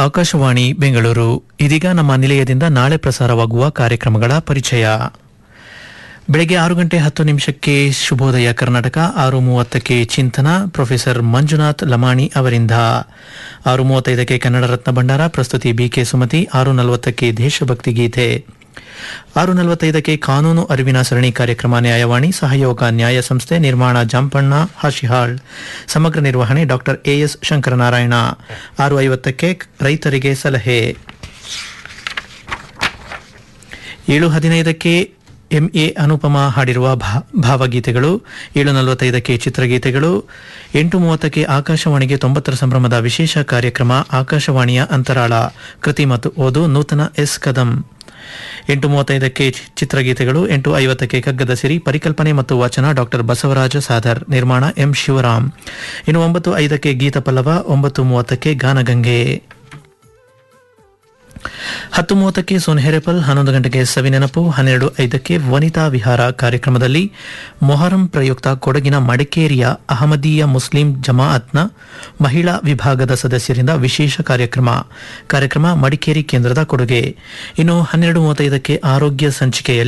ಆಕಾಶವಾಣಿ ಬೆಂಗಳೂರು ಇದೀಗ ನಮ್ಮ ನಿಲಯದಿಂದ ನಾಳೆ ಪ್ರಸಾರವಾಗುವ ಕಾರ್ಯಕ್ರಮಗಳ ಪರಿಚಯ ಬೆಳಗ್ಗೆ ಆರು ಗಂಟೆ ಹತ್ತು ನಿಮಿಷಕ್ಕೆ ಶುಭೋದಯ ಕರ್ನಾಟಕ ಆರು ಮೂವತ್ತಕ್ಕೆ ಚಿಂತನ ಪ್ರೊಫೆಸರ್ ಮಂಜುನಾಥ್ ಲಮಾಣಿ ಅವರಿಂದ ಆರು ಮೂವತ್ತೈದಕ್ಕೆ ಕನ್ನಡ ರತ್ನ ಭಂಡಾರ ಪ್ರಸ್ತುತಿ ಬಿಕೆ ಸುಮತಿ ಆರು ನಲವತ್ತಕ್ಕೆ ದೇಶಭಕ್ತಿ ಗೀತೆ ಆರು ನಲವತ್ತೈದಕ್ಕೆ ಕಾನೂನು ಅರಿವಿನ ಸರಣಿ ಕಾರ್ಯಕ್ರಮ ನ್ಯಾಯವಾಣಿ ಸಹಯೋಗ ನ್ಯಾಯ ಸಂಸ್ಥೆ ನಿರ್ಮಾಣ ಜಾಂಪಣ್ಣ ಹಾಶಿಹಾಳ್ ಸಮಗ್ರ ನಿರ್ವಹಣೆ ಡಾಕ್ಟರ್ ಎಎಸ್ ಶಂಕರನಾರಾಯಣ ಆರು ಐವತ್ತಕ್ಕೆ ರೈತರಿಗೆ ಸಲಹೆ ಏಳು ಹದಿನೈದಕ್ಕೆ ಎಂಎ ಅನುಪಮ ಹಾಡಿರುವ ಭಾ- ಭಾವಗೀತೆಗಳು ಏಳು ನಲವತ್ತೈದಕ್ಕೆ ಚಿತ್ರಗೀತೆಗಳು ಎಂಟು ಮೂವತ್ತಕ್ಕೆ ಆಕಾಶವಾಣಿಗೆ ತೊಂಬತ್ತರ ಸಂಭ್ರಮದ ವಿಶೇಷ ಕಾರ್ಯಕ್ರಮ ಆಕಾಶವಾಣಿಯ ಅಂತರಾಳ ಕೃತಿ ಮತ್ತು ಓದು ನೂತನ ಎಸ್ ಕದಂ ಎಂಟು ಮೂವತ್ತೈದಕ್ಕೆ ಚಿ- ಚಿತ್ರಗೀತೆಗಳು ಎಂಟು ಐವತ್ತಕ್ಕೆ ಕಗ್ಗದ ಸಿರಿ ಪರಿಕಲ್ಪನೆ ಮತ್ತು ವಚನ ಡಾಕ್ಟರ್ ಬಸವರಾಜ ಸಾದರ್ ನಿರ್ಮಾಣ ಎಂ ಶಿವರಾಮ್ ಇನ್ನು ಒಂಬತ್ತು ಐದಕ್ಕೆ ಗೀತ ಪಲ್ಲವ ಒಂಬತ್ತು ಮೂವತ್ತಕ್ಕೆ ಗಾನಗಂಗೆ ಹತ್ತು ಮೂವತ್ತಕ್ಕೆ ಸೋನ್ಹೆರೆಪಲ್ ಹನ್ನೊಂದು ಗಂಟೆಗೆ ಸವಿನೆನಪು ಹನ್ನೆರಡು ಐದಕ್ಕೆ ವನಿತಾ ವಿಹಾರ ಕಾರ್ಯಕ್ರಮದಲ್ಲಿ ಮೊಹರಂ ಪ್ರಯುಕ್ತ ಕೊಡಗಿನ ಮಡಿಕೇರಿಯ ಅಹಮದೀಯ ಮುಸ್ಲಿಂ ಜಮಾಅತ್ನ ಮಹಿಳಾ ವಿಭಾಗದ ಸದಸ್ಯರಿಂದ ವಿಶೇಷ ಕಾರ್ಯಕ್ರಮ ಕಾರ್ಯಕ್ರಮ ಮಡಿಕೇರಿ ಕೇಂದ್ರದ ಕೊಡುಗೆ ಇನ್ನು ಹನ್ನೆರಡು ಮೂವತ್ತೈದಕ್ಕೆ ಆರೋಗ್ಯ ಸಂಚಿಕೆಯಲ್ಲಿ